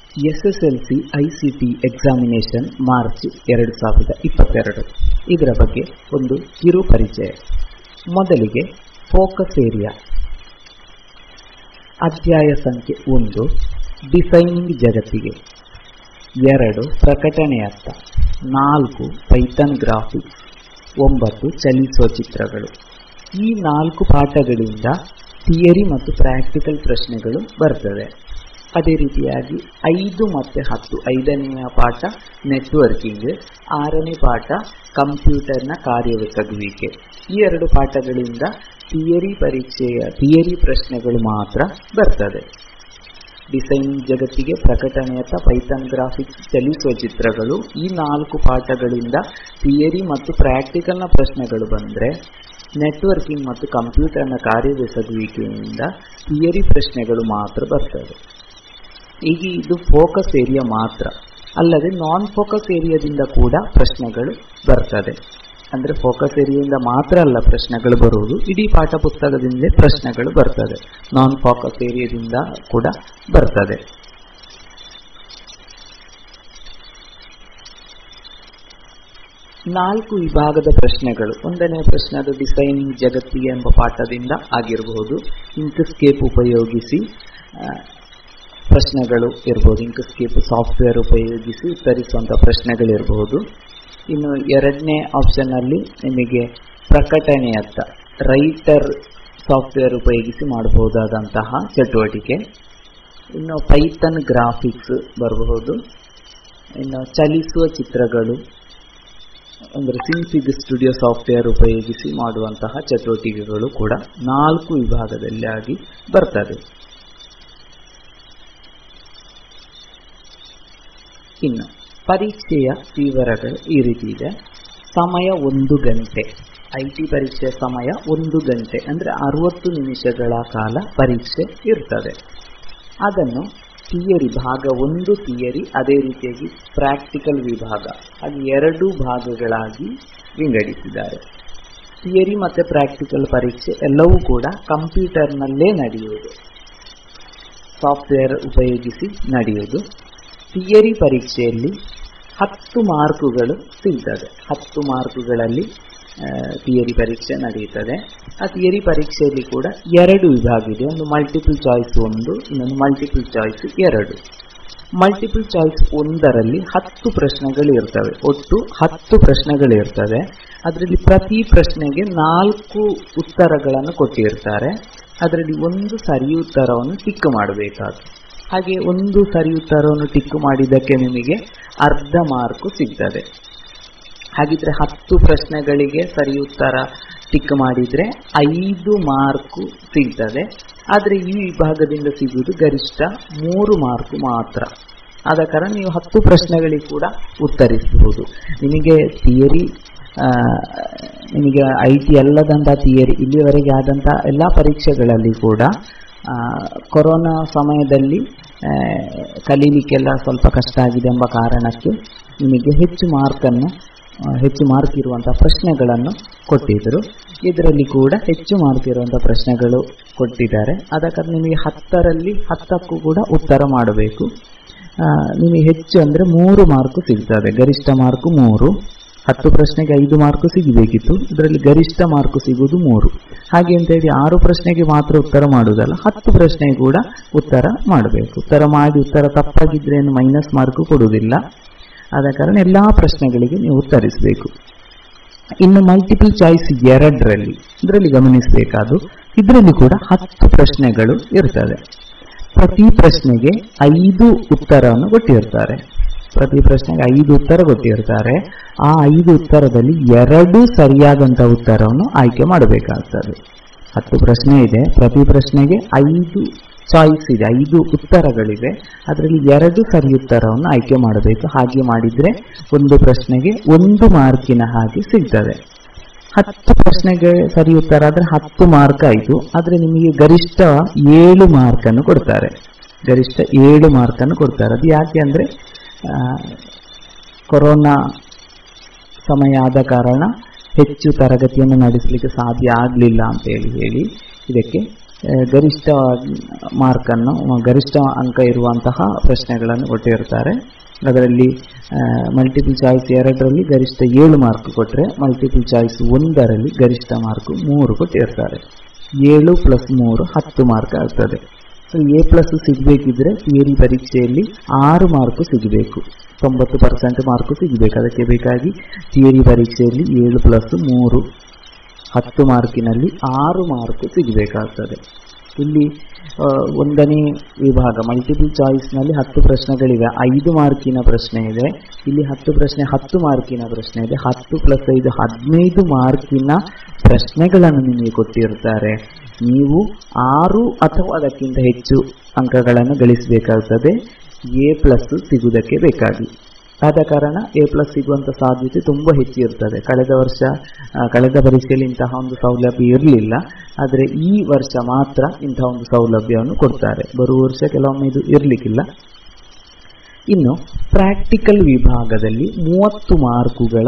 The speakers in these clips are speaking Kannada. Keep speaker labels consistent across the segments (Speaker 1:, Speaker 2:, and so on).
Speaker 1: S S L C I C T examination March ಎರಡು ಸಾವಿರದ ಇಪ್ಪತ್ತೆರಡು ಇದರ ಬಗ್ಗೆ ಒಂದು ಕಿರು ಪರಿಚಯ ಮೊದಲಿಗೆ ಫೋಕಸ್ ಏರಿಯಾ ಅಧ್ಯಾಯ ಸಂಖ್ಯೆ ಒಂದು ಡಿಸೈನಿಂಗ್ ಜಗತ್ತಿಗೆ ಎರಡು ಪ್ರಕಟಣೆಯತ್ತ ನಾಲ್ಕು ಪೈಥಾನ್ ಗ್ರಾಫಿಕ್ಸ್ ಒಂಬತ್ತು ಚಲಿಸುವ ಚಿತ್ರಗಳು ಈ ನಾಲ್ಕು ಪಾಠಗಳಿಂದ ಥಿಯರಿ ಮತ್ತು ಪ್ರಾಕ್ಟಿಕಲ್ ಪ್ರಶ್ನೆಗಳು ಬರ್ತದೆ ಅದೇ ರೀತಿಯಾಗಿ ಐದು ಮತ್ತು ಹತ್ತು ಐದನೆಯ ಪಾಠ ನೆಟ್ವರ್ಕಿಂಗ್ ಆರನೇ ಪಾಠ ಕಂಪ್ಯೂಟರ್ನ ಕಾರ್ಯವೆಸಗುವಿಕೆ ಈ ಎರಡು ಪಾಠಗಳಿಂದ ಥಿಯರಿ ಪರೀಕ್ಷೆಯ ಥಿಯರಿ ಪ್ರಶ್ನೆಗಳು ಮಾತ್ರ ಬರ್ತದೆ ಡಿಸೈನಿಂಗ್ ಜಗತ್ತಿಗೆ ಪ್ರಕಟಣೆಯತ್ತ ಪೈಥಾನ್ ಗ್ರಾಫಿಕ್ಸ್ ಚಲಿಸುವ ಚಿತ್ರಗಳು ಈ ನಾಲ್ಕು ಪಾಠಗಳಿಂದ ಥಿಯರಿ ಮತ್ತು ಪ್ರಾಕ್ಟಿಕಲ್ನ ಪ್ರಶ್ನೆಗಳು ಬಂದರೆ ನೆಟ್ವರ್ಕಿಂಗ್ ಮತ್ತು ಕಂಪ್ಯೂಟರ್ನ ಕಾರ್ಯವೆಸಗುವಿಕೆಯಿಂದ ಥಿಯರಿ ಪ್ರಶ್ನೆಗಳು ಮಾತ್ರ ಬರ್ತದೆ ಈಗ ಇದು ಫೋಕಸ್ ಏರಿಯಾ ಮಾತ್ರ ಅಲ್ಲದೆ ನಾನ್ ಫೋಕಸ್ ಏರಿಯಾದಿಂದ ಕೂಡ ಪ್ರಶ್ನೆಗಳು ಬರ್ತದೆ ಅಂದ್ರೆ ಫೋಕಸ್ ಏರಿಯಾದಿಂದ ಮಾತ್ರ ಅಲ್ಲ ಪ್ರಶ್ನೆಗಳು ಬರುವುದು ಇಡೀ ಪಾಠ ಪುಸ್ತಕದಿಂದ ಪ್ರಶ್ನೆಗಳು ಬರ್ತದೆ ನಾನ್ ಫೋಕಸ್ ಏರಿಯಾದಿಂದ ಕೂಡ ಬರ್ತದೆ ನಾಲ್ಕು ವಿಭಾಗದ ಪ್ರಶ್ನೆಗಳು ಒಂದನೇ ಪ್ರಶ್ನೆ ಅದು ಡಿಸೈನಿಂಗ್ ಜಗತ್ತಿಗೆ ಎಂಬ ಪಾಠದಿಂದ ಆಗಿರಬಹುದು ಇಂಕ್ಸ್ಕೇಪ್ ಉಪಯೋಗಿಸಿ ಪ್ರಶ್ನೆಗಳು ಇರಬಹುದು ಇಂಕ್ಸ್ಕೇಪ್ ಸಾಫ್ಟ್ವೇರ್ ಉಪಯೋಗಿಸಿ ಉತ್ತರಿಸುವಂತಹ ಪ್ರಶ್ನೆಗಳಿರಬಹುದು ಇನ್ನು ಎರಡನೇ ಆಪ್ಷನ್ ಅಲ್ಲಿ ನಿಮಗೆ ಪ್ರಕಟಣೆಯತ್ತ ರೈಟರ್ ಸಾಫ್ಟ್ವೇರ್ ಉಪಯೋಗಿಸಿ ಮಾಡಬಹುದಾದಂತಹ ಚಟುವಟಿಕೆ ಇನ್ನು ಪೈಥನ್ ಗ್ರಾಫಿಕ್ಸ್ ಬರಬಹುದು ಇನ್ನು ಚಲಿಸುವ ಚಿತ್ರಗಳು ಅಂದರೆ ಸಿನ್ಫಿಗ್ ಸ್ಟುಡಿಯೋ ಸಾಫ್ಟ್ವೇರ್ ಉಪಯೋಗಿಸಿ ಮಾಡುವಂತಹ ಚಟುವಟಿಕೆಗಳು ಕೂಡ ನಾಲ್ಕು ವಿಭಾಗದಲ್ಲಿ ಆಗಿ ಬರ್ತದೆ ಇನ್ನು ಪರೀಕ್ಷೆಯ ವಿವರಗಳು ಈ ರೀತಿ ಇದೆ ಸಮಯ ಒಂದು ಗಂಟೆ ಐ ಟಿ ಪರೀಕ್ಷೆಯ ಸಮಯ ಒಂದು ಗಂಟೆ ಅಂದರೆ ಅರವತ್ತು ನಿಮಿಷಗಳ ಕಾಲ ಪರೀಕ್ಷೆ ಇರ್ತದೆ ಅದನ್ನು ಥಿಯರಿ ಭಾಗ ಒಂದು ಥಿಯರಿ ಅದೇ ರೀತಿಯಾಗಿ ಪ್ರಾಕ್ಟಿಕಲ್ ವಿಭಾಗ ಅದು ಎರಡು ಭಾಗಗಳಾಗಿ ವಿಂಗಡಿಸಿದ್ದಾರೆ ಥಿಯರಿ ಮತ್ತು ಪ್ರಾಕ್ಟಿಕಲ್ ಪರೀಕ್ಷೆ ಎಲ್ಲವೂ ಕೂಡ ಕಂಪ್ಯೂಟರ್ನಲ್ಲೇ ನಡೆಯುವುದು ಸಾಫ್ಟ್ವೇರ್ ಉಪಯೋಗಿಸಿ ನಡೆಯುವುದು ಥಿಯರಿ ಪರೀಕ್ಷೆಯಲ್ಲಿ ಹತ್ತು ಮಾರ್ಕುಗಳು ಸಿಗ್ತದೆ ಹತ್ತು ಮಾರ್ಕುಗಳಲ್ಲಿ ಥಿಯರಿ ಪರೀಕ್ಷೆ ನಡೆಯುತ್ತದೆ ಆ ಥಿಯರಿ ಪರೀಕ್ಷೆಯಲ್ಲಿ ಕೂಡ ಎರಡು ವಿಭಾಗ ಇದೆ ಒಂದು ಮಲ್ಟಿಪಲ್ ಚಾಯ್ಸ್ ಒಂದು ಇನ್ನೊಂದು ಮಲ್ಟಿಪಲ್ ಚಾಯ್ಸ್ ಎರಡು ಮಲ್ಟಿಪಲ್ ಚಾಯ್ಸ್ ಒಂದರಲ್ಲಿ ಹತ್ತು ಪ್ರಶ್ನೆಗಳು ಇರ್ತವೆ ಒಟ್ಟು ಹತ್ತು ಪ್ರಶ್ನೆಗಳು ಇರ್ತವೆ ಅದರಲ್ಲಿ ಪ್ರತಿ ಪ್ರಶ್ನೆಗೆ ನಾಲ್ಕು ಉತ್ತರಗಳನ್ನು ಕೊಟ್ಟಿರ್ತಾರೆ ಅದರಲ್ಲಿ ಒಂದು ಸರಿ ಉತ್ತರವನ್ನು ಟಿಕ್ ಮಾಡಬೇಕಾದ್ರು ಹಾಗೆ ಒಂದು ಸರಿ ಉತ್ತರವನ್ನು ಟಿಕ್ ಮಾಡಿದ್ದಕ್ಕೆ ನಿಮಗೆ ಅರ್ಧ ಮಾರ್ಕು ಸಿಗ್ತದೆ ಹಾಗಿದ್ರೆ ಹತ್ತು ಪ್ರಶ್ನೆಗಳಿಗೆ ಸರಿ ಉತ್ತರ ಟಿಕ್ ಮಾಡಿದ್ರೆ ಐದು ಮಾರ್ಕು ಸಿಗ್ತದೆ ಆದರೆ ಈ ವಿಭಾಗದಿಂದ ಸಿಗುವುದು ಗರಿಷ್ಠ ಮೂರು ಮಾರ್ಕು ಮಾತ್ರ ಆದ ಕಾರಣ ನೀವು ಹತ್ತು ಪ್ರಶ್ನೆಗಳಿಗೆ ಕೂಡ ಉತ್ತರಿಸಬಹುದು ನಿಮಗೆ ಥಿಯರಿ ನಿಮಗೆ ಐ ಟಿ ಅಲ್ಲದಂಥ ಥಿಯರಿ ಇಲ್ಲಿವರೆಗೆ ಆದಂಥ ಎಲ್ಲ ಪರೀಕ್ಷೆಗಳಲ್ಲಿ ಕೂಡ ಕೊರೋನಾ ಸಮಯದಲ್ಲಿ ಕಲೀಲಿಕ್ಕೆಲ್ಲ ಸ್ವಲ್ಪ ಕಷ್ಟ ಆಗಿದೆ ಎಂಬ ಕಾರಣಕ್ಕೆ ನಿಮಗೆ ಹೆಚ್ಚು ಮಾರ್ಕನ್ನು ಹೆಚ್ಚು ಮಾರ್ಕ್ ಇರುವಂತಹ ಪ್ರಶ್ನೆಗಳನ್ನು ಕೊಟ್ಟಿದ್ದರು ಇದರಲ್ಲಿ ಕೂಡ ಹೆಚ್ಚು ಮಾರ್ಕ್ ಇರುವಂತಹ ಪ್ರಶ್ನೆಗಳು ಕೊಟ್ಟಿದ್ದಾರೆ ಆದ ಕಾರಣ ನಿಮಗೆ ಹತ್ತರಲ್ಲಿ ಹತ್ತಕ್ಕೂ ಕೂಡ ಉತ್ತರ ಮಾಡಬೇಕು ನಿಮಗೆ ಹೆಚ್ಚು ಅಂದರೆ ಮೂರು ಮಾರ್ಕು ಸಿಗ್ತದೆ ಗರಿಷ್ಠ ಮಾರ್ಕು ಮೂರು ಹತ್ತು ಪ್ರಶ್ನೆಗೆ ಐದು ಮಾರ್ಕು ಸಿಗಬೇಕಿತ್ತು ಇದರಲ್ಲಿ ಗರಿಷ್ಠ ಮಾರ್ಕು ಸಿಗುವುದು ಮೂರು ಹಾಗೆ ಅಂತ ಹೇಳಿ ಆರು ಪ್ರಶ್ನೆಗೆ ಮಾತ್ರ ಉತ್ತರ ಮಾಡುವುದಲ್ಲ ಹತ್ತು ಪ್ರಶ್ನೆಗೆ ಕೂಡ ಉತ್ತರ ಮಾಡಬೇಕು ಉತ್ತರ ಮಾಡಿ ಉತ್ತರ ತಪ್ಪಾಗಿದ್ರೆ ಏನು ಮೈನಸ್ ಮಾರ್ಕು ಕೊಡುವುದಿಲ್ಲ ಆದ ಕಾರಣ ಎಲ್ಲಾ ಪ್ರಶ್ನೆಗಳಿಗೆ ನೀವು ಉತ್ತರಿಸಬೇಕು ಇನ್ನು ಮಲ್ಟಿಪಲ್ ಚಾಯ್ಸ್ ಎರಡರಲ್ಲಿ ಇದರಲ್ಲಿ ಗಮನಿಸಬೇಕಾದು ಇದರಲ್ಲಿ ಕೂಡ ಹತ್ತು ಪ್ರಶ್ನೆಗಳು ಇರ್ತದೆ ಪ್ರತಿ ಪ್ರಶ್ನೆಗೆ ಐದು ಉತ್ತರವನ್ನು ಕೊಟ್ಟಿರ್ತಾರೆ ಪ್ರತಿ ಪ್ರಶ್ನೆಗೆ ಐದು ಉತ್ತರ ಕೊಟ್ಟಿರ್ತಾರೆ ಆ ಐದು ಉತ್ತರದಲ್ಲಿ ಎರಡು ಸರಿಯಾದಂತಹ ಉತ್ತರವನ್ನು ಆಯ್ಕೆ ಮಾಡಬೇಕಾಗ್ತದೆ ಹತ್ತು ಪ್ರಶ್ನೆ ಇದೆ ಪ್ರತಿ ಪ್ರಶ್ನೆಗೆ ಐದು ಚಾಯ್ಸ್ ಇದೆ ಐದು ಉತ್ತರಗಳಿವೆ ಅದರಲ್ಲಿ ಎರಡು ಸರಿ ಉತ್ತರವನ್ನು ಆಯ್ಕೆ ಮಾಡಬೇಕು ಹಾಗೆ ಮಾಡಿದ್ರೆ ಒಂದು ಪ್ರಶ್ನೆಗೆ ಒಂದು ಮಾರ್ಕಿನ ಹಾಗೆ ಸಿಗ್ತದೆ ಹತ್ತು ಪ್ರಶ್ನೆಗೆ ಸರಿ ಉತ್ತರ ಆದ್ರೆ ಹತ್ತು ಮಾರ್ಕ್ ಆಯಿತು ಆದ್ರೆ ನಿಮಗೆ ಗರಿಷ್ಠ ಏಳು ಮಾರ್ಕ್ ಅನ್ನು ಕೊಡ್ತಾರೆ ಗರಿಷ್ಠ ಏಳು ಮಾರ್ಕ್ ಅನ್ನು ಕೊಡ್ತಾರೆ ಅದು ಯಾಕೆ ಅಂದ್ರೆ ಕೊರೋನಾ ಸಮಯ ಆದ ಕಾರಣ ಹೆಚ್ಚು ತರಗತಿಯನ್ನು ನಡೆಸಲಿಕ್ಕೆ ಸಾಧ್ಯ ಆಗಲಿಲ್ಲ ಅಂತ ಹೇಳಿ ಹೇಳಿ ಇದಕ್ಕೆ ಆ, ಗರಿಷ್ಠ ಮಾರ್ಕನ್ನು ಗರಿಷ್ಠ ಅಂಕ ಇರುವಂತಹ ಪ್ರಶ್ನೆಗಳನ್ನು ಕೊಟ್ಟಿರ್ತಾರೆ ಅದರಲ್ಲಿ ಮಲ್ಟಿಪಲ್ ಚಾಯ್ಸ್ ಎರಡರಲ್ಲಿ ಗರಿಷ್ಠ ಏಳು ಮಾರ್ಕ್ ಕೊಟ್ಟರೆ ಮಲ್ಟಿಪಲ್ ಚಾಯ್ಸ್ ಒಂದರಲ್ಲಿ ಗರಿಷ್ಠ ಮಾರ್ಕ್ ಮೂರು ಕೊಟ್ಟಿರ್ತಾರೆ ಏಳು ಪ್ಲಸ್ ಮೂರು ಹತ್ತು ಮಾರ್ಕ್ ಆಗ್ತದೆ ಸೊ ಎ ಪ್ಲಸ್ ಸಿಗಬೇಕಿದ್ರೆ ಥಿಯರಿ ಪರೀಕ್ಷೆಯಲ್ಲಿ ಆರು ಮಾರ್ಕ್ ಸಿಗಬೇಕು ತೊಂಬತ್ತು ಪರ್ಸೆಂಟ್ ಮಾರ್ಕ್ ಸಿಗಬೇಕು ಅದಕ್ಕೆ ಬೇಕಾಗಿ ಥಿಯರಿ ಪರೀಕ್ಷೆಯಲ್ಲಿ ಏಳು ಪ್ಲಸ್ ಮೂರು ಹತ್ತು ಮಾರ್ಕಿನಲ್ಲಿ ಆರು ಮಾರ್ಕ್ ಸಿಗಬೇಕಾಗ್ತದೆ ಇಲ್ಲಿ ಆ, ಒಂದನೇ ವಿಭಾಗ ಮಲ್ಟಿಪಲ್ ಚಾಯ್ಸ್ನಲ್ಲಿ ಹತ್ತು ಪ್ರಶ್ನೆಗಳಿವೆ ಐದು ಮಾರ್ಕಿನ ಪ್ರಶ್ನೆ ಇದೆ ಇಲ್ಲಿ ಹತ್ತು ಪ್ರಶ್ನೆ ಹತ್ತು ಮಾರ್ಕಿನ ಪ್ರಶ್ನೆ ಇದೆ ಹತ್ತು ಪ್ಲಸ್ ಐದು ಹದಿನೈದು ಮಾರ್ಕಿನ ಪ್ರಶ್ನೆಗಳನ್ನು ನಿಮಗೆ ಕೊಟ್ಟಿರ್ತಾರೆ ನೀವು ಆರು ಅಥವಾ ಅದಕ್ಕಿಂತ ಹೆಚ್ಚು ಅಂಕಗಳನ್ನು ಗಳಿಸಬೇಕಾಗ್ತದೆ ಎ ಪ್ಲಸ್ ಸಿಗುವುದಕ್ಕೆ ಬೇಕಾಗಿ ಆದ ಕಾರಣ ಎ ಪ್ಲಸ್ ಸಿಗುವಂತ ಸಾಧ್ಯತೆ ತುಂಬಾ ಹೆಚ್ಚಿರ್ತದೆ ಕಳೆದ ವರ್ಷ ಆ, ಕಳೆದ ಪರೀಕ್ಷೆಯಲ್ಲಿ ಇಂತಹ ಒಂದು ಸೌಲಭ್ಯ ಇರಲಿಲ್ಲ ಆದರೆ ಈ ವರ್ಷ ಮಾತ್ರ ಇಂತಹ ಒಂದು ಸೌಲಭ್ಯವನ್ನು ಕೊಡ್ತಾರೆ ಬರುವ ವರ್ಷ ಕೆಲವೊಮ್ಮೆ ಇದು ಇರಲಿಕ್ಕಿಲ್ಲ ಇನ್ನು ಪ್ರಾಕ್ಟಿಕಲ್ ವಿಭಾಗದಲ್ಲಿ ಮೂವತ್ತು ಮಾರ್ಕುಗಳ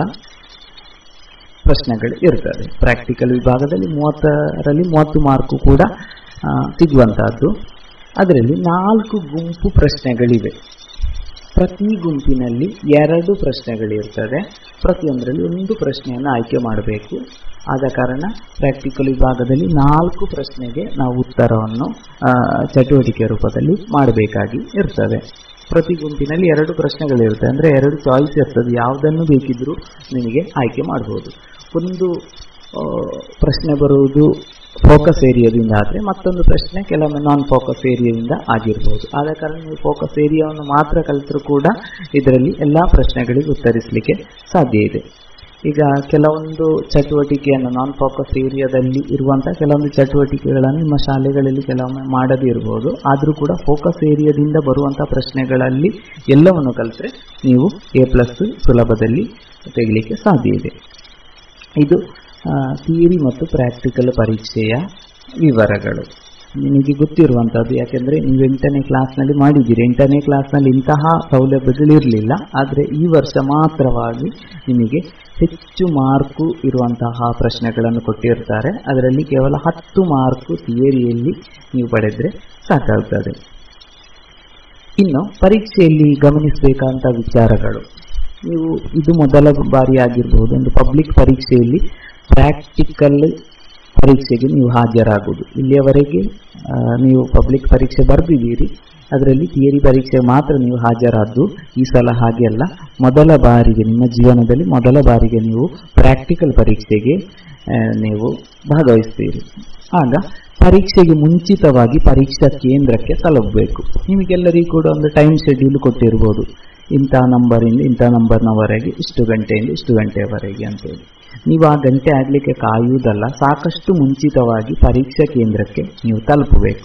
Speaker 1: ಪ್ರಶ್ನೆಗಳು ಇರ್ತದೆ ಪ್ರಾಕ್ಟಿಕಲ್ ವಿಭಾಗದಲ್ಲಿ ಮೂವತ್ತರಲ್ಲಿ ಮೂವತ್ತು ಮಾರ್ಕು ಕೂಡ ಆ, ಸಿಗುವಂತಹದ್ದು ಅದರಲ್ಲಿ ನಾಲ್ಕು ಗುಂಪು ಪ್ರಶ್ನೆಗಳಿವೆ ಪ್ರತಿ ಗುಂಪಿನಲ್ಲಿ ಎರಡು ಪ್ರಶ್ನೆಗಳಿರ್ತದೆ ಪ್ರತಿಯೊಂದರಲ್ಲಿ ಒಂದು ಪ್ರಶ್ನೆಯನ್ನು ಆಯ್ಕೆ ಮಾಡಬೇಕು ಆದ ಕಾರಣ ಪ್ರಾಕ್ಟಿಕಲ್ ವಿಭಾಗದಲ್ಲಿ ನಾಲ್ಕು ಪ್ರಶ್ನೆಗೆ ನಾವು ಉತ್ತರವನ್ನು ಆ, ಚಟುವಟಿಕೆ ರೂಪದಲ್ಲಿ ಮಾಡಬೇಕಾಗಿ ಇರ್ತದೆ ಪ್ರತಿ ಗುಂಪಿನಲ್ಲಿ ಎರಡು ಪ್ರಶ್ನೆಗಳಿರುತ್ತೆ ಅಂದರೆ ಎರಡು ಚಾಯ್ಸ್ ಇರ್ತದೆ ಯಾವುದನ್ನು ಬೇಕಿದ್ರೂ ನಿಮಗೆ ಆಯ್ಕೆ ಮಾಡಬಹುದು ಒಂದು ಆ, ಪ್ರಶ್ನೆ ಬರುವುದು ಫೋಕಸ್ ಏರಿಯಾದಿಂದ ಆದರೆ ಮತ್ತೊಂದು ಪ್ರಶ್ನೆ ಕೆಲವೊಮ್ಮೆ ನಾನ್ ಫೋಕಸ್ ಏರಿಯಾದಿಂದ ಆಗಿರ್ಬೋದು ಆದ ಕಾರಣ ನೀವು ಫೋಕಸ್ ಏರಿಯಾವನ್ನು ಮಾತ್ರ ಕಲಿತರೂ ಕೂಡ ಇದರಲ್ಲಿ ಎಲ್ಲ ಪ್ರಶ್ನೆಗಳಿಗೆ ಉತ್ತರಿಸಲಿಕ್ಕೆ ಸಾಧ್ಯ ಇದೆ ಈಗ ಕೆಲವೊಂದು ಚಟುವಟಿಕೆಯನ್ನು ನಾನ್ ಫೋಕಸ್ ಏರಿಯಾದಲ್ಲಿ ಇರುವಂತಹ ಕೆಲವೊಂದು ಚಟುವಟಿಕೆಗಳನ್ನು ನಿಮ್ಮ ಶಾಲೆಗಳಲ್ಲಿ ಕೆಲವೊಮ್ಮೆ ಮಾಡದೇ ಇರಬಹುದು ಆದರೂ ಕೂಡ ಫೋಕಸ್ ಏರಿಯಾದಿಂದ ಬರುವಂತಹ ಪ್ರಶ್ನೆಗಳಲ್ಲಿ ಎಲ್ಲವನ್ನು ಕಲಿತ್ರೆ ನೀವು ಎ ಪ್ಲಸ್ ಸುಲಭದಲ್ಲಿ ತೆಗಿಲಿಕ್ಕೆ ಸಾಧ್ಯ ಇದೆ ಇದು ಥಿಯರಿ ಮತ್ತು ಪ್ರಾಕ್ಟಿಕಲ್ ಪರೀಕ್ಷೆಯ ವಿವರಗಳು ನಿಮಗೆ ಗೊತ್ತಿರುವಂಥದ್ದು ಯಾಕೆಂದರೆ ನೀವು ಎಂಟನೇ ಕ್ಲಾಸ್ನಲ್ಲಿ ಮಾಡಿದ್ದೀರಿ ಎಂಟನೇ ಕ್ಲಾಸ್ನಲ್ಲಿ ಇಂತಹ ಸೌಲಭ್ಯಗಳಿರಲಿಲ್ಲ ಆದರೆ ಈ ವರ್ಷ ಮಾತ್ರವಾಗಿ ನಿಮಗೆ ಹೆಚ್ಚು ಮಾರ್ಕು ಇರುವಂತಹ ಪ್ರಶ್ನೆಗಳನ್ನು ಕೊಟ್ಟಿರ್ತಾರೆ ಅದರಲ್ಲಿ ಕೇವಲ ಹತ್ತು ಮಾರ್ಕು ಥಿಯರಿಯಲ್ಲಿ ನೀವು ಪಡೆದರೆ ಸಾಕಾಗ್ತದೆ ಇನ್ನು ಪರೀಕ್ಷೆಯಲ್ಲಿ ಗಮನಿಸಬೇಕಾದಂಥ ವಿಚಾರಗಳು ನೀವು ಇದು ಮೊದಲ ಬಾರಿ ಆಗಿರಬಹುದು ಒಂದು ಪಬ್ಲಿಕ್ ಪರೀಕ್ಷೆಯಲ್ಲಿ ಪ್ರಾಕ್ಟಿಕಲ್ ಪರೀಕ್ಷೆಗೆ ನೀವು ಹಾಜರಾಗುವುದು ಇಲ್ಲಿಯವರೆಗೆ ಆ, ನೀವು ಪಬ್ಲಿಕ್ ಪರೀಕ್ಷೆ ಬರೆದಿದ್ದೀರಿ ಅದರಲ್ಲಿ ಥಿಯರಿ ಪರೀಕ್ಷೆ ಮಾತ್ರ ನೀವು ಹಾಜರಾದ್ದು ಈ ಸಲ ಹಾಗೆ ಅಲ್ಲ ಮೊದಲ ಬಾರಿಗೆ ನಿಮ್ಮ ಜೀವನದಲ್ಲಿ ಮೊದಲ ಬಾರಿಗೆ ನೀವು ಪ್ರಾಕ್ಟಿಕಲ್ ಪರೀಕ್ಷೆಗೆ ಆ, ನೀವು ಭಾಗವಹಿಸ್ತೀರಿ ಆಗ ಪರೀಕ್ಷೆಗೆ ಮುಂಚಿತವಾಗಿ ಪರೀಕ್ಷಾ ಕೇಂದ್ರಕ್ಕೆ ತಲುಪಬೇಕು ನಿಮಗೆಲ್ಲರಿಗೂ ಕೂಡ ಒಂದು ಟೈಮ್ ಶೆಡ್ಯೂಲ್ ಕೊಟ್ಟಿರ್ಬೋದು ಇಂಥ ನಂಬರಿಂದ ಇಂಥ ನಂಬರ್ನವರೆಗೆ ಇಷ್ಟು ಗಂಟೆಯಿಂದ ಇಷ್ಟು ಗಂಟೆಯವರೆಗೆ ಅಂತೇಳಿ ನೀವು ಆ ಗಂಟೆ ಆಗಲಿಕ್ಕೆ ಕಾಯುವುದಲ್ಲ ಸಾಕಷ್ಟು ಮುಂಚಿತವಾಗಿ ಪರೀಕ್ಷಾ ಕೇಂದ್ರಕ್ಕೆ ನೀವು ತಲುಪಬೇಕು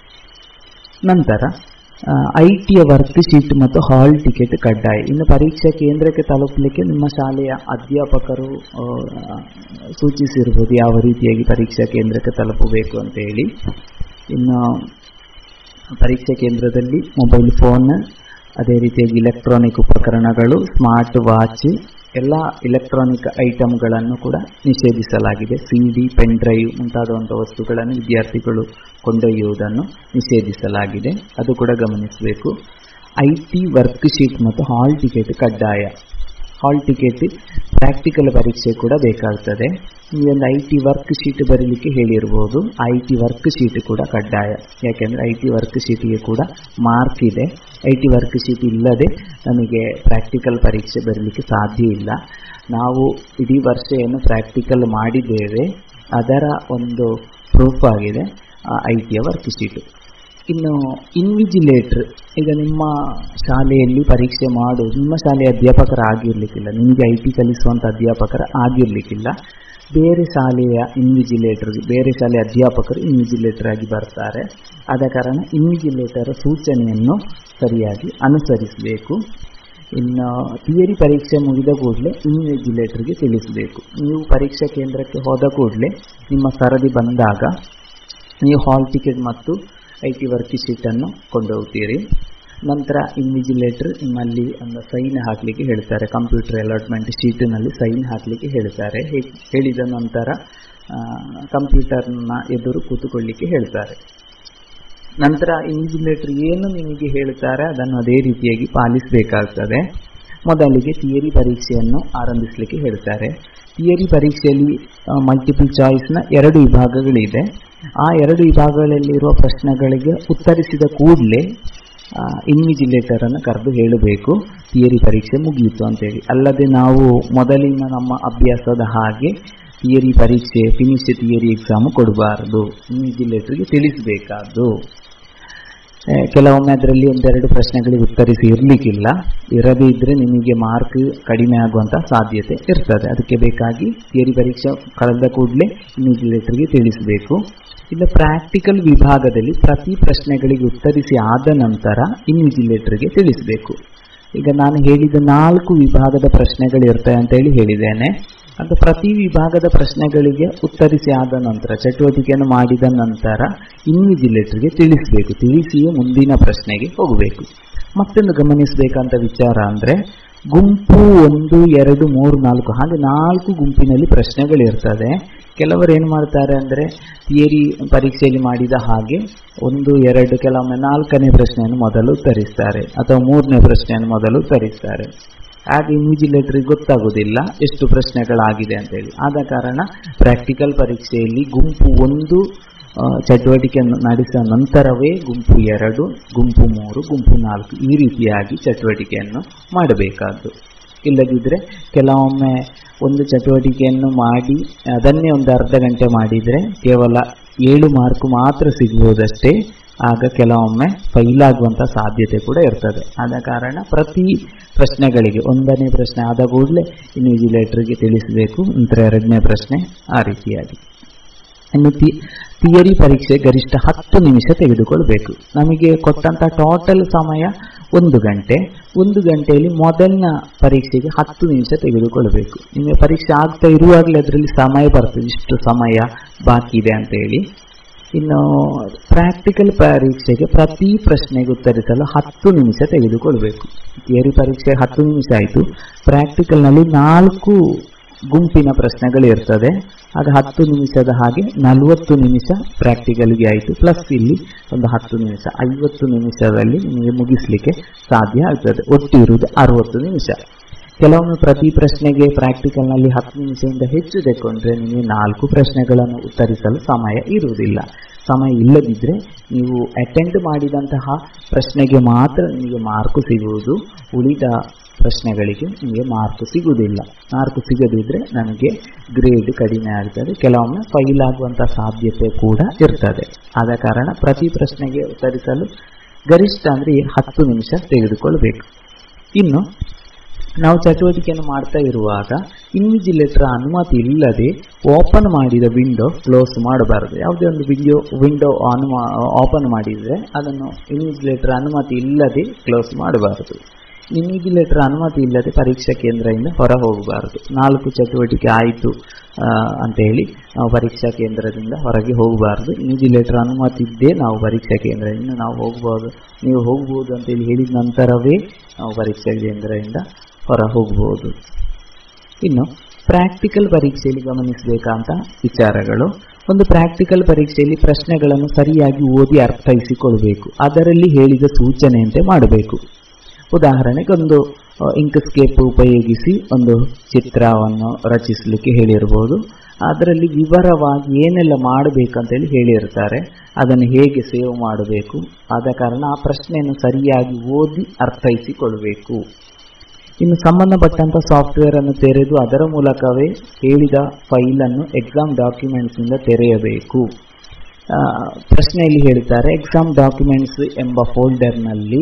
Speaker 1: ನಂತರ ಐ ಟಿಯ ವರ್ಕ್ ಶೀಟ್ ಮತ್ತು ಹಾಲ್ ಟಿಕೆಟ್ ಕಡ್ಡಾಯ ಇನ್ನು ಪರೀಕ್ಷಾ ಕೇಂದ್ರಕ್ಕೆ ತಲುಪಲಿಕ್ಕೆ ನಿಮ್ಮ ಶಾಲೆಯ ಅಧ್ಯಾಪಕರು ಆ, ಸೂಚಿಸಿರ್ಬೋದು ಯಾವ ರೀತಿಯಾಗಿ ಪರೀಕ್ಷಾ ಕೇಂದ್ರಕ್ಕೆ ತಲುಪಬೇಕು ಅಂತ ಹೇಳಿ ಇನ್ನು ಪರೀಕ್ಷಾ ಕೇಂದ್ರದಲ್ಲಿ ಮೊಬೈಲ್ ಫೋನ್ ಅದೇ ರೀತಿಯಾಗಿ ಇಲೆಕ್ಟ್ರಾನಿಕ್ ಉಪಕರಣಗಳು ಸ್ಮಾರ್ಟ್ ವಾಚ್ ಎಲ್ಲ ಇಲೆಕ್ಟ್ರಾನಿಕ್ ಐಟಮ್ಗಳನ್ನು ಕೂಡ ನಿಷೇಧಿಸಲಾಗಿದೆ ಸಿ ಡಿ ಪೆನ್ ಡ್ರೈವ್ ಮುಂತಾದಂಥ ವಸ್ತುಗಳನ್ನು ವಿದ್ಯಾರ್ಥಿಗಳು ಕೊಂಡೊಯ್ಯುವುದನ್ನು ನಿಷೇಧಿಸಲಾಗಿದೆ ಅದು ಕೂಡ ಗಮನಿಸಬೇಕು ಐ ಟಿ ವರ್ಕ್ ಶೀಟ್ ಮತ್ತು ಹಾಲ್ ಟಿಕೆಟ್ ಕಡ್ಡಾಯ ಹಾಲ್ ಟಿಕೆಟ್ ಪ್ರಾಕ್ಟಿಕಲ್ ಪರೀಕ್ಷೆ ಕೂಡ ಬೇಕಾಗ್ತದೆ ಈ ಒಂದು ಐ ಟಿ ವರ್ಕ್ ಶೀಟ್ ಬರೀಲಿಕ್ಕೆ ಹೇಳಿರ್ಬೋದು ಐ ಟಿ ವರ್ಕ್ ಶೀಟ್ ಕೂಡ ಕಡ್ಡಾಯ ಯಾಕೆಂದರೆ ಐ ಟಿ ವರ್ಕ್ ಶೀಟಿಗೆ ಕೂಡ ಮಾರ್ಕ್ ಇದೆ ಐ ಟಿ ವರ್ಕ್ ಶೀಟ್ ಇಲ್ಲದೆ ನಮಗೆ ಪ್ರಾಕ್ಟಿಕಲ್ ಪರೀಕ್ಷೆ ಬರಲಿಕ್ಕೆ ಸಾಧ್ಯ ಇಲ್ಲ ನಾವು ಇಡೀ ವರ್ಷ ಏನು ಪ್ರಾಕ್ಟಿಕಲ್ ಮಾಡಿದ್ದೇವೆ ಅದರ ಒಂದು ಪ್ರೂಫ್ ಆಗಿದೆ ಐ ಟಿಯ ವರ್ಕ್ ಶೀಟು ಇನ್ನು ಇನ್ವಿಜಿಲೇಟರ್ ಈಗ ನಿಮ್ಮ ಶಾಲೆಯಲ್ಲಿ ಪರೀಕ್ಷೆ ಮಾಡು ನಿಮ್ಮ ಶಾಲೆಯ ಅಧ್ಯಾಪಕರ ಆಗಿರ್ಲಿಕ್ಕಿಲ್ಲ ನಿಮಗೆ ಐ ಟಿ ಕಲಿಸುವಂಥ ಅಧ್ಯಾಪಕರ ಆಗಿರ್ಲಿಕ್ಕಿಲ್ಲ ಬೇರೆ ಶಾಲೆಯ ಇನ್ವಿಜಿಲೇಟರ್ ಬೇರೆ ಶಾಲೆಯ ಅಧ್ಯಾಪಕರು ಇನ್ವಿಜಿಲೇಟರ್ ಆಗಿ ಬರ್ತಾರೆ ಆದ ಕಾರಣ ಇನ್ವಿಜಿಲೇಟರ್ ಸೂಚನೆಯನ್ನು ಸರಿಯಾಗಿ ಅನುಸರಿಸಬೇಕು ಇನ್ನು ಥಿಯರಿ ಪರೀಕ್ಷೆ ಮುಗಿದ ಕೂಡಲೇ ಇನ್ವಿಜಿಲೇಟರ್ಗೆ ತಿಳಿಸಬೇಕು ನೀವು ಪರೀಕ್ಷಾ ಕೇಂದ್ರಕ್ಕೆ ಹೋದ ಕೂಡಲೇ ನಿಮ್ಮ ಸರದಿ ಬಂದಾಗ ನೀವು ಹಾಲ್ ಟಿಕೆಟ್ ಮತ್ತು ಐ ಟಿ ವರ್ಕ್ ಶೀಟನ್ನು ಕೊಂಡೋಗ್ತೀರಿ ನಂತರ ಇನ್ವಿಜಿಲೇಟರ್ ನಿಮ್ಮಲ್ಲಿ ಒಂದು ಸೈನ್ ಹಾಕಲಿಕ್ಕೆ ಹೇಳ್ತಾರೆ ಕಂಪ್ಯೂಟರ್ ಅಲಾಟ್ಮೆಂಟ್ ಶೀಟಿನಲ್ಲಿ ಸೈನ್ ಹಾಕಲಿಕ್ಕೆ ಹೇಳ್ತಾರೆ ಹೇ- ಹೇಳಿದ ನಂತರ ಕಂಪ್ಯೂಟರ್ನ ಎದುರು ಕೂತುಕೊಳ್ಳಿಕ್ಕೆ ಹೇಳ್ತಾರೆ ನಂತರ ಇನ್ವಿಜಿಲೇಟರ್ ಏನು ನಿಮಗೆ ಹೇಳ್ತಾರೆ ಅದನ್ನು ಅದೇ ರೀತಿಯಾಗಿ ಪಾಲಿಸಬೇಕಾಗ್ತದೆ ಮೊದಲಿಗೆ ಥಿಯರಿ ಪರೀಕ್ಷೆಯನ್ನು ಆರಂಭಿಸಲಿಕ್ಕೆ ಹೇಳ್ತಾರೆ ಥಿಯರಿ ಪರೀಕ್ಷೆಯಲ್ಲಿ ಮಲ್ಟಿಪಲ್ ಚಾಯ್ಸ್ನ ಎರಡು ವಿಭಾಗಗಳಿದೆ ಆ ಎರಡು ವಿಭಾಗಗಳಲ್ಲಿರುವ ಪ್ರಶ್ನೆಗಳಿಗೆ ಉತ್ತರಿಸಿದ ಕೂಡಲೇ ಇನ್ವಿಜಿಲೇಟರ್ ಅನ್ನು ಕರೆದು ಹೇಳಬೇಕು ಥಿಯರಿ ಪರೀಕ್ಷೆ ಮುಗಿಯಿತು ಅಂತೇಳಿ ಅಲ್ಲದೆ ನಾವು ಮೊದಲಿನ ನಮ್ಮ ಅಭ್ಯಾಸದ ಹಾಗೆ ಥಿಯರಿ ಪರೀಕ್ಷೆ ಫಿನಿಶ್ ಥಿಯರಿ ಎಕ್ಸಾಮ್ ಕೊಡಬಾರದು ಇನ್ವಿಜಿಲೇಟರ್ಗೆ ತಿಳಿಸಬೇಕಾದ್ದು ಕೆಲವೊಮ್ಮೆ ಅದರಲ್ಲಿ ಒಂದೆರಡು ಪ್ರಶ್ನೆಗಳಿಗೆ ಉತ್ತರಿಸಿ ಇರಲಿಕ್ಕಿಲ್ಲ ಇರದೇ ಇದ್ರೆ ನಿಮಗೆ ಮಾರ್ಕ್ ಕಡಿಮೆ ಆಗುವಂತ ಸಾಧ್ಯತೆ ಇರ್ತದೆ ಅದಕ್ಕೆ ಬೇಕಾಗಿ ಥಿಯರಿ ಪರೀಕ್ಷೆ ಕಳೆದ ಕೂಡಲೇ ಇನ್ವಿಜಿಲೇಟರ್ಗೆ ತಿಳಿಸಬೇಕು ಇಲ್ಲ ಪ್ರಾಕ್ಟಿಕಲ್ ವಿಭಾಗದಲ್ಲಿ ಪ್ರತಿ ಪ್ರಶ್ನೆಗಳಿಗೆ ಉತ್ತರಿಸಿ ಆದ ನಂತರ ಇನ್ವಿಜಿಲೇಟರ್ಗೆ ತಿಳಿಸಬೇಕು ಈಗ ನಾನು ಹೇಳಿದ ನಾಲ್ಕು ವಿಭಾಗದ ಪ್ರಶ್ನೆಗಳು ಇರ್ತವೆ ಅಂತ ಹೇಳಿ ಹೇಳಿದ್ದೇನೆ ಅದು ಪ್ರತಿ ವಿಭಾಗದ ಪ್ರಶ್ನೆಗಳಿಗೆ ಉತ್ತರಿಸಿ ಆದ ನಂತರ ಚಟುವಟಿಕೆಯನ್ನು ಮಾಡಿದ ನಂತರ ಇನ್ವಿಜಿಲೇಟರ್ಗೆ ತಿಳಿಸಬೇಕು ತಿಳಿಸಿಯೇ ಮುಂದಿನ ಪ್ರಶ್ನೆಗೆ ಹೋಗಬೇಕು ಮತ್ತೊಂದು ಗಮನಿಸಬೇಕಂತ ವಿಚಾರ ಅಂದ್ರೆ ಗುಂಪು ಒಂದು ಎರಡು ಮೂರು ನಾಲ್ಕು ಹಾಗೆ ನಾಲ್ಕು ಗುಂಪಿನಲ್ಲಿ ಪ್ರಶ್ನೆಗಳಿರ್ತದೆ ಕೆಲವರು ಏನು ಮಾಡ್ತಾರೆ ಅಂದ್ರೆ ಥಿಯರಿ ಪರೀಕ್ಷೆಯಲ್ಲಿ ಮಾಡಿದ ಹಾಗೆ ಒಂದು ಎರಡು ಕೆಲವೊಮ್ಮೆ ನಾಲ್ಕನೇ ಪ್ರಶ್ನೆಯನ್ನು ಮೊದಲು ಉತ್ತರಿಸ್ತಾರೆ ಅಥವಾ ಮೂರನೇ ಪ್ರಶ್ನೆಯನ್ನು ಮೊದಲು ಉತ್ತರಿಸ್ತಾರೆ ಆಗ ಇನ್ವಿಜಿಲೇಟರ್ಗೆ ಗೊತ್ತಾಗೋದಿಲ್ಲ ಎಷ್ಟು ಪ್ರಶ್ನೆಗಳಾಗಿದೆ ಅಂತೇಳಿ ಆದ ಕಾರಣ ಪ್ರಾಕ್ಟಿಕಲ್ ಪರೀಕ್ಷೆಯಲ್ಲಿ ಗುಂಪು ಒಂದು ಚಟುವಟಿಕೆಯನ್ನು ನಡೆಸಿದ ನಂತರವೇ ಗುಂಪು ಎರಡು ಗುಂಪು ಮೂರು ಗುಂಪು ನಾಲ್ಕು ಈ ರೀತಿಯಾಗಿ ಚಟುವಟಿಕೆಯನ್ನು ಮಾಡಬೇಕಾದ್ದು ಇಲ್ಲದಿದ್ದರೆ ಕೆಲವೊಮ್ಮೆ ಒಂದು ಚಟುವಟಿಕೆಯನ್ನು ಮಾಡಿ ಅದನ್ನೇ ಒಂದು ಅರ್ಧ ಗಂಟೆ ಮಾಡಿದರೆ ಕೇವಲ ಏಳು ಮಾರ್ಕ್ ಮಾತ್ರ ಸಿಗುವುದಷ್ಟೇ ಆಗ ಕೆಲವೊಮ್ಮೆ ಫೈಲ್ ಆಗುವಂತ ಸಾಧ್ಯತೆ ಕೂಡ ಇರ್ತದೆ ಆದ ಕಾರಣ ಪ್ರತಿ ಪ್ರಶ್ನೆಗಳಿಗೆ ಒಂದನೇ ಪ್ರಶ್ನೆ ಆದ ಕೂಡಲೇ ಇನ್ವಿಜಿಲೇಟರ್ಗೆ ತಿಳಿಸಬೇಕು ನಂತರ ಎರಡನೇ ಪ್ರಶ್ನೆ ಆ ರೀತಿಯಾಗಿ ಇನ್ನು ಥಿಯರಿ ಪರೀಕ್ಷೆ ಗರಿಷ್ಠ ಹತ್ತು ನಿಮಿಷ ತೆಗೆದುಕೊಳ್ಬೇಕು ನಮಗೆ ಕೊಟ್ಟಂತ ಟೋಟಲ್ ಸಮಯ ಒಂದು ಗಂಟೆ ಒಂದು ಗಂಟೆಯಲ್ಲಿ ಮೊದಲಿನ ಪರೀಕ್ಷೆಗೆ ಹತ್ತು ನಿಮಿಷ ತೆಗೆದುಕೊಳ್ಬೇಕು ನಿಮಗೆ ಪರೀಕ್ಷೆ ಆಗ್ತಾ ಇರುವಾಗಲೇ ಅದರಲ್ಲಿ ಸಮಯ ಬರ್ತದೆ ಇಷ್ಟು ಸಮಯ ಬಾಕಿ ಇದೆ ಅಂತ ಹೇಳಿ ಇನ್ನು ಪ್ರಾಕ್ಟಿಕಲ್ ಪರೀಕ್ಷೆಗೆ ಪ್ರತಿ ಪ್ರಶ್ನೆಗೆ ಉತ್ತರಿಸಲು ಹತ್ತು ನಿಮಿಷ ತೆಗೆದುಕೊಳ್ಬೇಕು ಥಿಯರಿ ಪರೀಕ್ಷೆ ಹತ್ತು ನಿಮಿಷ ಆಯಿತು ಪ್ರಾಕ್ಟಿಕಲ್ನಲ್ಲಿ ನಾಲ್ಕು ಗುಂಪಿನ ಪ್ರಶ್ನೆಗಳು ಇರ್ತದೆ ಆಗ ಹತ್ತು ನಿಮಿಷದ ಹಾಗೆ ನಲವತ್ತು ನಿಮಿಷ ಪ್ರಾಕ್ಟಿಕಲ್ಗೆ ಆಯಿತು ಪ್ಲಸ್ ಇಲ್ಲಿ ಒಂದು ಹತ್ತು ನಿಮಿಷ ಐವತ್ತು ನಿಮಿಷದಲ್ಲಿ ನಿಮಗೆ ಮುಗಿಸ್ಲಿಕ್ಕೆ ಸಾಧ್ಯ ಆಗ್ತದೆ ಒಟ್ಟು ಇರುವುದು ಅರವತ್ತು ನಿಮಿಷ ಕೆಲವೊಮ್ಮೆ ಪ್ರತಿ ಪ್ರಶ್ನೆಗೆ ಪ್ರಾಕ್ಟಿಕಲ್ನಲ್ಲಿ ಹತ್ತು ನಿಮಿಷದಿಂದ ಹೆಚ್ಚು ತೆಕೊಂಡ್ರೆ ನಿಮಗೆ ನಾಲ್ಕು ಪ್ರಶ್ನೆಗಳನ್ನು ಉತ್ತರಿಸಲು ಸಮಯ ಇರುವುದಿಲ್ಲ ಸಮಯ ಇಲ್ಲದಿದ್ದರೆ ನೀವು ಅಟೆಂಡ್ ಮಾಡಿದಂತಹ ಪ್ರಶ್ನೆಗೆ ಮಾತ್ರ ನಿಮಗೆ ಮಾರ್ಕು ಸಿಗುವುದು ಉಳಿದ ಪ್ರಶ್ನೆಗಳಿಗೆ ನಿಮಗೆ ಮಾರ್ಕ್ ಸಿಗುವುದಿಲ್ಲ ಮಾರ್ಕ್ ಸಿಗದಿದ್ರೆ ನಮಗೆ ಗ್ರೇಡ್ ಕಡಿಮೆ ಆಗ್ತದೆ ಕೆಲವೊಮ್ಮೆ ಫೈಲ್ ಆಗುವಂತಹ ಸಾಧ್ಯತೆ ಕೂಡ ಇರ್ತದೆ ಆದ ಕಾರಣ ಪ್ರತಿ ಪ್ರಶ್ನೆಗೆ ಉತ್ತರಿಸಲು ಗರಿಷ್ಠ ಅಂದ್ರೆ ಹತ್ತು ನಿಮಿಷ ತೆಗೆದುಕೊಳ್ಬೇಕು ಇನ್ನು ನಾವು ಚಟುವಟಿಕೆಯನ್ನು ಮಾಡ್ತಾ ಇರುವಾಗ ಇನ್ವಿಜಿಲೇಟರ್ ಅನುಮತಿ ಇಲ್ಲದೆ ಓಪನ್ ಮಾಡಿದ ವಿಂಡೋ ಕ್ಲೋಸ್ ಮಾಡಬಾರದು ಯಾವುದೇ ಒಂದು ವಿಂಡೋ ವಿಂಡೋ ಆನ್ ಓಪನ್ ಮಾಡಿದರೆ ಅದನ್ನು ಇನ್ವಿಜಿಲೇಟರ್ ಅನುಮತಿ ಇಲ್ಲದೆ ಕ್ಲೋಸ್ ಮಾಡಬಾರದು ಇನ್ವಿಜಿಲೇಟರ್ ಅನುಮತಿ ಇಲ್ಲದೆ ಪರೀಕ್ಷಾ ಕೇಂದ್ರದಿಂದ ಹೊರ ಹೋಗಬಾರದು ನಾಲ್ಕು ಚಟುವಟಿಕೆ ಆಯಿತು ಅಂತ ಹೇಳಿ ನಾವು ಪರೀಕ್ಷಾ ಕೇಂದ್ರದಿಂದ ಹೊರಗೆ ಹೋಗಬಾರದು ಇನ್ವಿಜಿಲೇಟರ್ ಅನುಮತಿ ಇದ್ದೇ ನಾವು ಪರೀಕ್ಷಾ ಕೇಂದ್ರದಿಂದ ನಾವು ಹೋಗಬಹುದು ನೀವು ಹೋಗಬಹುದು ಅಂತೇಳಿ ಹೇಳಿದ ನಂತರವೇ ನಾವು ಪರೀಕ್ಷಾ ಕೇಂದ್ರದಿಂದ ಹೊರ ಹೋಗಬಹುದು ಇನ್ನು ಪ್ರಾಕ್ಟಿಕಲ್ ಪರೀಕ್ಷೆಯಲ್ಲಿ ಗಮನಿಸಬೇಕಂತ ವಿಚಾರಗಳು ಒಂದು ಪ್ರಾಕ್ಟಿಕಲ್ ಪರೀಕ್ಷೆಯಲ್ಲಿ ಪ್ರಶ್ನೆಗಳನ್ನು ಸರಿಯಾಗಿ ಓದಿ ಅರ್ಥೈಸಿಕೊಳ್ಬೇಕು ಅದರಲ್ಲಿ ಹೇಳಿದ ಸೂಚನೆಯಂತೆ ಮಾಡಬೇಕು ಉದಾಹರಣೆಗೆ ಒಂದು ಇಂಕ್ ಸ್ಕೇಪ್ ಉಪಯೋಗಿಸಿ ಒಂದು ಚಿತ್ರವನ್ನು ರಚಿಸಲಿಕ್ಕೆ ಹೇಳಿರ್ಬೋದು ಅದರಲ್ಲಿ ವಿವರವಾಗಿ ಏನೆಲ್ಲ ಮಾಡಬೇಕಂತೇಳಿ ಹೇಳಿರ್ತಾರೆ ಅದನ್ನು ಹೇಗೆ ಸೇವ್ ಮಾಡಬೇಕು ಆದ ಕಾರಣ ಆ ಪ್ರಶ್ನೆಯನ್ನು ಸರಿಯಾಗಿ ಓದಿ ಅರ್ಥೈಸಿಕೊಳ್ಬೇಕು ಇನ್ನು ಸಂಬಂಧಪಟ್ಟಂತ ಸಾಫ್ಟ್ವೇರ್ ಅನ್ನು ತೆರೆದು ಅದರ ಮೂಲಕವೇ ಹೇಳಿದ ಫೈಲ್ ಅನ್ನು ಎಕ್ಸಾಮ್ ಡಾಕ್ಯುಮೆಂಟ್ಸ್ ನಿಂದ ತೆರೆಯಬೇಕು ಪ್ರಶ್ನೆಯಲ್ಲಿ ಹೇಳ್ತಾರೆ ಎಕ್ಸಾಮ್ ಡಾಕ್ಯುಮೆಂಟ್ಸ್ ಎಂಬ ಫೋಲ್ಡರ್ನಲ್ಲಿ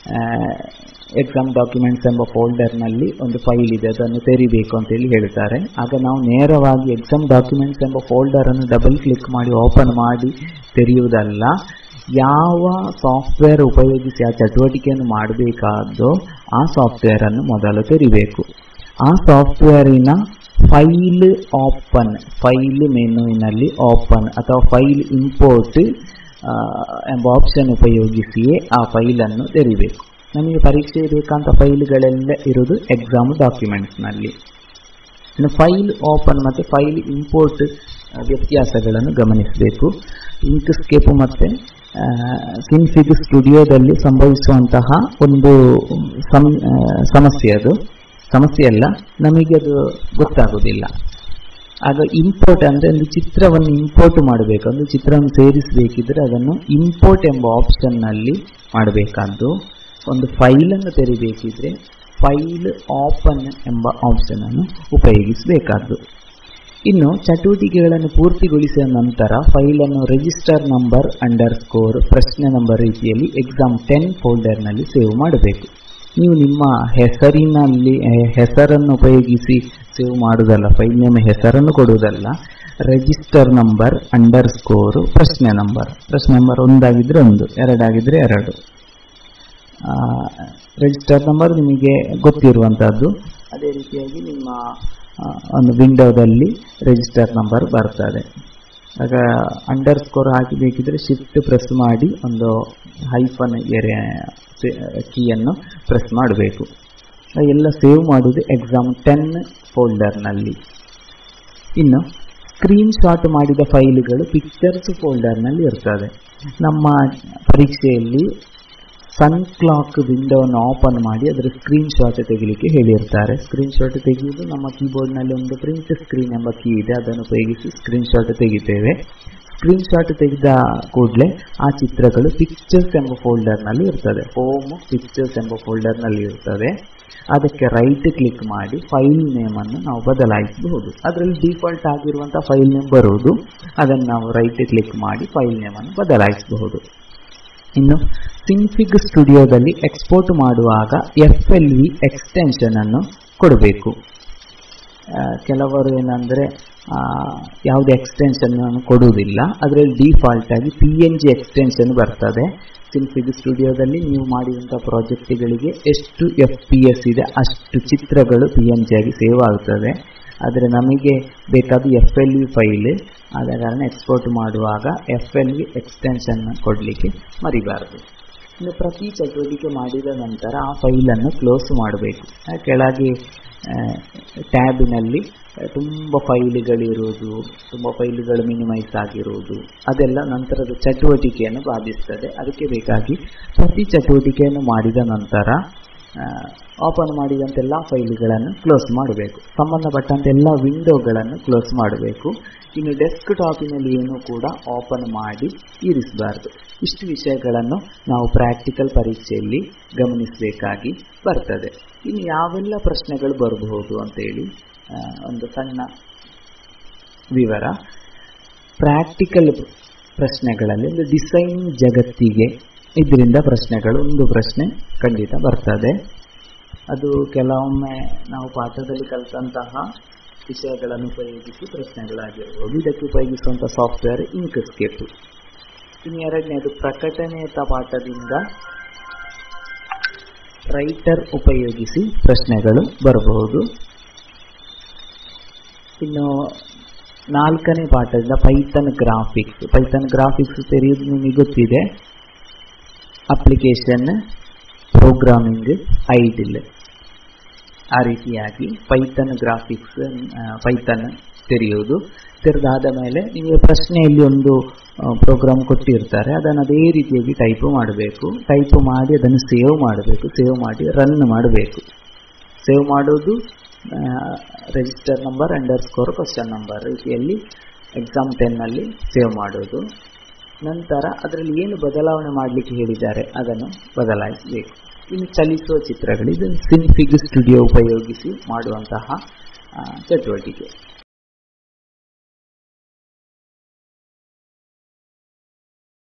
Speaker 1: ಎಕ್ಸಾಮ್ ಡಾಕ್ಯುಮೆಂಟ್ಸ್ ಎಂಬ ಫೋಲ್ಡರ್ನಲ್ಲಿ ಒಂದು ಫೈಲ್ ಇದೆ ಅದನ್ನು ತೆರಿಬೇಕು ಅಂತೇಳಿ ಹೇಳ್ತಾರೆ ಆಗ ನಾವು ನೇರವಾಗಿ ಎಕ್ಸಾಮ್ ಡಾಕ್ಯುಮೆಂಟ್ಸ್ ಎಂಬ ಫೋಲ್ಡರ್ ಅನ್ನು ಡಬಲ್ ಕ್ಲಿಕ್ ಮಾಡಿ ಓಪನ್ ಮಾಡಿ ತೆರೆಯುವುದಲ್ಲ ಯಾವ ಸಾಫ್ಟ್ವೇರ್ ಉಪಯೋಗಿಸಿ ಆ ಚಟುವಟಿಕೆಯನ್ನು ಮಾಡಬೇಕಾದೋ ಆ ಸಾಫ್ಟ್ವೇರ್ ಅನ್ನು ಮೊದಲು ತೆರಿಬೇಕು ಆ ಸಾಫ್ಟ್ವೇರಿನ ಫೈಲ್ ಓಪನ್ ಫೈಲ್ ಮೆನುವಿನಲ್ಲಿ ಓಪನ್ ಅಥವಾ ಫೈಲ್ ಇಂಪೋರ್ಟ್ ಎಂಬ ಆಪ್ಷನ್ ಉಪಯೋಗಿಸಿಯೇ ಆ ಫೈಲ್ ಅನ್ನು ತೆರಿಬೇಕು ನಮಗೆ ಪರೀಕ್ಷೆ ಬೇಕಂತ ಫೈಲ್ಗಳೆಲ್ಲ ಇರುವುದು ಎಕ್ಸಾಮ್ ಡಾಕ್ಯುಮೆಂಟ್ಸ್ನಲ್ಲಿ ಇನ್ನು ಫೈಲ್ ಓಪನ್ ಮತ್ತು ಫೈಲ್ ಇಂಪೋರ್ಟ್ ವ್ಯತ್ಯಾಸಗಳನ್ನು ಗಮನಿಸಬೇಕು ಇಂಕ್ಸ್ಕೇಪ್ ಮತ್ತು ಸಿನ್ಫಿಗ್ ಸ್ಟುಡಿಯೋದಲ್ಲಿ ಸಂಭವಿಸುವಂತಹ ಒಂದು ಸಮ್ ಆ, ಸಮಸ್ಯೆ ಅದು ಸಮಸ್ಯೆ ಅಲ್ಲ ನಮಗೆ ಅದು ಗೊತ್ತಾಗುವುದಿಲ್ಲ ಆಗ ಇಂಪೋರ್ಟ್ ಅಂದರೆ ಒಂದು ಚಿತ್ರವನ್ನು ಇಂಪೋರ್ಟ್ ಮಾಡಬೇಕು ಒಂದು ಚಿತ್ರವನ್ನು ಸೇರಿಸಬೇಕಿದ್ರೆ ಅದನ್ನು ಇಂಪೋರ್ಟ್ ಎಂಬ ಆಪ್ಷನ್ನಲ್ಲಿ ಮಾಡಬೇಕಾದ್ದು ಒಂದು ಫೈಲನ್ನು ತೆರಿಬೇಕಿದ್ರೆ ಫೈಲ್ ಓಪನ್ ಎಂಬ ಆಪ್ಷನ್ ಅನ್ನು ಉಪಯೋಗಿಸಬೇಕಾದ್ದು ಇನ್ನು ಚಟುವಟಿಕೆಗಳನ್ನು ಪೂರ್ತಿಗೊಳಿಸಿದ ನಂತರ ಫೈಲನ್ನು ರಿಜಿಸ್ಟರ್ ನಂಬರ್ ಅಂಡರ್ ಸ್ಕೋರ್ ಪ್ರಶ್ನೆ ನಂಬರ್ ರೀತಿಯಲ್ಲಿ ಎಕ್ಸಾಮ್ ಟೆನ್ ಫೋಲ್ಡರ್ನಲ್ಲಿ ಸೇವ್ ಮಾಡಬೇಕು ನೀವು ನಿಮ್ಮ ಹೆಸರಿನಲ್ಲಿ ಹೆ- ಹೆಸರನ್ನು ಉಪಯೋಗಿಸಿ ಸೇವ್ ಮಾಡುವುದಲ್ಲ ಫೈಲ್ ನೇಮ್ ಹೆಸರನ್ನು ಕೊಡುವುದಲ್ಲ ರಿಜಿಸ್ಟರ್ ನಂಬರ್ ಅಂಡರ್ ಸ್ಕೋರ್ ಪ್ರಶ್ನೆ ನಂಬರ್ ಪ್ರಶ್ನೆ ನಂಬರ್ ಒಂದಾಗಿದ್ರೆ ಒಂದು ಎರಡಾಗಿದ್ರೆ ಎರಡು ರಿಜಿಸ್ಟರ್ ನಂಬರ್ ನಿಮಗೆ ಗೊತ್ತಿರುವಂತಹದ್ದು ಅದೇ ರೀತಿಯಾಗಿ ನಿಮ್ಮ ಆ, ಒಂದು ವಿಂಡೋದಲ್ಲಿ ರಿಜಿಸ್ಟರ್ ನಂಬರ್ ಬರ್ತದೆ ಆಗ ಅಂಡರ್ ಸ್ಕೋರ್ ಹಾಕಬೇಕಿದ್ರೆ ಶಿಫ್ಟ್ ಪ್ರೆಸ್ ಮಾಡಿ ಒಂದು ಹೈಫನ್ ಎರೆ ಕೀಯನ್ನು ಪ್ರೆಸ್ ಮಾಡಬೇಕು ಎಲ್ಲ ಸೇವ್ ಮಾಡುವುದು ಎಕ್ಸಾಮ್ ಟೆನ್ ಫೋಲ್ಡರ್ನಲ್ಲಿ ಇನ್ನು ಸ್ಕ್ರೀನ್ ಶಾಟ್ ಮಾಡಿದ ಫೈಲ್ಗಳು ಪಿಕ್ಚರ್ಸ್ ಫೋಲ್ಡರ್ನಲ್ಲಿ ಇರ್ತದೆ ನಮ್ಮ ಪರೀಕ್ಷೆಯಲ್ಲಿ ಸನ್ ಕ್ಲಾಕ್ ವಿಂಡೋವನ್ನು ಓಪನ್ ಮಾಡಿ ಅದರ ಸ್ಕ್ರೀನ್ ಶಾಟ್ ತೆಗಿಲಿಕ್ಕೆ ಹೇಳಿರ್ತಾರೆ ಸ್ಕ್ರೀನ್ ಶಾಟ್ ತೆಗೆಯುವುದು ನಮ್ಮ ಕೀಬೋರ್ಡ್ನಲ್ಲಿ ಒಂದು ಪ್ರಿಂಟ್ ಸ್ಕ್ರೀನ್ ಎಂಬ ಕೀ ಇದೆ ಅದನ್ನು ಉಪಯೋಗಿಸಿ ಸ್ಕ್ರೀನ್ ಶಾಟ್ ತೆಗಿತೇವೆ ಸ್ಕ್ರೀನ್ ಶಾಟ್ ತೆಗೆದ ಕೂಡಲೇ ಆ ಚಿತ್ರಗಳು ಪಿಕ್ಚರ್ಸ್ ಎಂಬ ಫೋಲ್ಡರ್ನಲ್ಲಿ ಇರ್ತದೆ ಹೋಮ್ ಪಿಕ್ಚರ್ಸ್ ಎಂಬ ಫೋಲ್ಡರ್ನಲ್ಲಿ ಇರ್ತದೆ ಅದಕ್ಕೆ ರೈಟ್ ಕ್ಲಿಕ್ ಮಾಡಿ ಫೈಲ್ ನೇಮನ್ನು ನಾವು ಬದಲಾಯಿಸಬಹುದು ಅದರಲ್ಲಿ ಡಿಫಾಲ್ಟ್ ಆಗಿರುವಂತಹ ಫೈಲ್ ನೇಮ್ ಬರುವುದು ಅದನ್ನು ನಾವು ರೈಟ್ ಕ್ಲಿಕ್ ಮಾಡಿ ಫೈಲ್ ನೇಮನ್ನು ಬದಲಾಯಿಸಬಹುದು ಇನ್ನು ಸಿನ್ಫಿಗ್ ಸ್ಟುಡಿಯೋದಲ್ಲಿ ಎಕ್ಸ್ಪೋರ್ಟ್ ಮಾಡುವಾಗ ಎಫ್ ಎಲ್ ವಿ ಎಕ್ಸ್ಟೆನ್ಷನ್ ಅನ್ನು ಕೊಡಬೇಕು ಆ, ಕೆಲವರು ಏನಂದ್ರೆ ಆ, ಯಾವುದೇ ಎಕ್ಸ್ಟೆನ್ಷನ್ ಅನ್ನು ಕೊಡುವುದಿಲ್ಲ ಅದರಲ್ಲಿ ಡಿಫಾಲ್ಟ್ ಆಗಿ ಪಿ ಎನ್ ಜಿ ಎಕ್ಸ್ಟೆನ್ಷನ್ ಬರ್ತದೆ ಸಿನ್ಫಿಗ್ ಸ್ಟುಡಿಯೋದಲ್ಲಿ ನೀವು ಮಾಡಿದಂಥ ಪ್ರಾಜೆಕ್ಟ್ಗಳಿಗೆ ಎಷ್ಟು ಎಫ್ ಪಿ ಎಸ್ ಇದೆ ಅಷ್ಟು ಚಿತ್ರಗಳು ಪಿ ಎನ್ ಜಿ ಆಗಿ ಸೇವ್ ಆಗ್ತದೆ ಆದರೆ ನಮಗೆ ಬೇಕಾದ ಎಫ್ ಎಲ್ ವಿ ಫೈಲ್ ಆದ ಕಾರಣ ಎಕ್ಸ್ಪೋರ್ಟ್ ಮಾಡುವಾಗ ಎಫ್ ಎಲ್ ವಿ ಎಕ್ಸ್ಟೆನ್ಷನ್ ಕೊಡಲಿಕ್ಕೆ ಮರಿಬಾರದು ಇನ್ನು ಪ್ರತಿ ಚಟುವಟಿಕೆ ಮಾಡಿದ ನಂತರ ಆ ಫೈಲನ್ನು ಕ್ಲೋಸ್ ಮಾಡಬೇಕು ಆ ಕೆಳಗೆ ಟ್ಯಾಬಿನಲ್ಲಿ ತುಂಬ ಫೈಲ್ಗಳಿರುವುದು ತುಂಬ ಫೈಲ್ಗಳು ಮಿನಿಮೈಸ್ ಆಗಿರುವುದು ಅದೆಲ್ಲ ನಂತರದ ಚಟುವಟಿಕೆಯನ್ನು ಬಾಧಿಸ್ತದೆ ಅದಕ್ಕೆ ಬೇಕಾಗಿ ಪ್ರತಿ ಚಟುವಟಿಕೆಯನ್ನು ಮಾಡಿದ ನಂತರ ಓಪನ್ ಮಾಡಿದಂತೆಲ್ಲ ಫೈಲ್ಗಳನ್ನು ಕ್ಲೋಸ್ ಮಾಡಬೇಕು ಸಂಬಂಧಪಟ್ಟಂತೆ ಎಲ್ಲ ವಿಂಡೋಗಳನ್ನು ಕ್ಲೋಸ್ ಮಾಡಬೇಕು ಇನ್ನು ಡೆಸ್ಕ್ ಟಾಪಿನಲ್ಲಿ ಏನು ಕೂಡ ಓಪನ್ ಮಾಡಿ ಇರಿಸಬಾರ್ದು ಇಷ್ಟು ವಿಷಯಗಳನ್ನು ನಾವು ಪ್ರಾಕ್ಟಿಕಲ್ ಪರೀಕ್ಷೆಯಲ್ಲಿ ಗಮನಿಸಬೇಕಾಗಿ ಬರ್ತದೆ ಇನ್ನು ಯಾವೆಲ್ಲ ಪ್ರಶ್ನೆಗಳು ಬರಬಹುದು ಅಂತೇಳಿ ಆ, ಒಂದು ಸಣ್ಣ ವಿವರ ಪ್ರಾಕ್ಟಿಕಲ್ ಪ್ರಶ್ನೆಗಳಲ್ಲಿ ಒಂದು ಡಿಸೈನ್ ಜಗತ್ತಿಗೆ ಇದರಿಂದ ಪ್ರಶ್ನೆಗಳು ಒಂದು ಪ್ರಶ್ನೆ ಖಂಡಿತ ಬರ್ತದೆ ಅದು ಕೆಲವೊಮ್ಮೆ ನಾವು ಪಾಠದಲ್ಲಿ ಕಲಿತಂತಹ ವಿಷಯಗಳನ್ನು ಉಪಯೋಗಿಸಿ ಪ್ರಶ್ನೆಗಳಾಗಿರ್ಬೋದು ಇದಕ್ಕೆ ಉಪಯೋಗಿಸುವಂತಹ ಸಾಫ್ಟ್ವೇರ್ ಇಂಕ್ಸ್ಕೇಪ್ ಇನ್ನು ಎರಡನೇದು ಪ್ರಕಟಣೆಯ ಪಾಠದಿಂದ ರೈಟರ್ ಉಪಯೋಗಿಸಿ ಪ್ರಶ್ನೆಗಳು ಬರಬಹುದು ಇನ್ನು ನಾಲ್ಕನೇ ಪಾಠದಿಂದ ಪೈಥನ್ ಗ್ರಾಫಿಕ್ಸ್ ಪೈಥನ್ ಗ್ರಾಫಿಕ್ಸ್ ತೆರೆಯುವುದು ನಿಮಗೆ ಗೊತ್ತಿದೆ ಅಪ್ಲಿಕೇಶನ್ ಪ್ರೋಗ್ರಾಮಿಂಗ್ ಐಡಿಲ್ ಆ ರೀತಿಯಾಗಿ ಪೈಥನ್ ಗ್ರಾಫಿಕ್ಸ್ ಪೈಥನ್ ತೆರೆಯುವುದು ತೆರೆದಾದ ಮೇಲೆ ನಿಮಗೆ ಪ್ರಶ್ನೆಯಲ್ಲಿ ಒಂದು ಪ್ರೋಗ್ರಾಮ್ ಕೊಟ್ಟಿರ್ತಾರೆ ಅದನ್ನು ಅದೇ ರೀತಿಯಾಗಿ ಟೈಪ್ ಮಾಡಬೇಕು ಟೈಪ್ ಮಾಡಿ ಅದನ್ನು ಸೇವ್ ಮಾಡಬೇಕು ಸೇವ್ ಮಾಡಿ ರನ್ ಮಾಡಬೇಕು ಸೇವ್ ಮಾಡೋದು register number underscore question number ರೀತಿಯಲ್ಲಿ ಎಕ್ಸಾಮ್ ಟೆನ್ನಲ್ಲಿ ಸೇವ್ ಮಾಡೋದು ನಂತರ ಅದರಲ್ಲಿ ಏನು ಬದಲಾವಣೆ ಮಾಡಲಿಕ್ಕೆ ಹೇಳಿದ್ದಾರೆ ಅದನ್ನು ಬದಲಾಯಿಸಬೇಕು ಇನ್ನು ಚಲಿಸುವ ಚಿತ್ರಗಳು ಇದು ಸಿನ್ಫಿಗ್ ಸ್ಟುಡಿಯೋ ಉಪಯೋಗಿಸಿ ಮಾಡುವಂತಹ ಆ, ಚಟುವಟಿಕೆ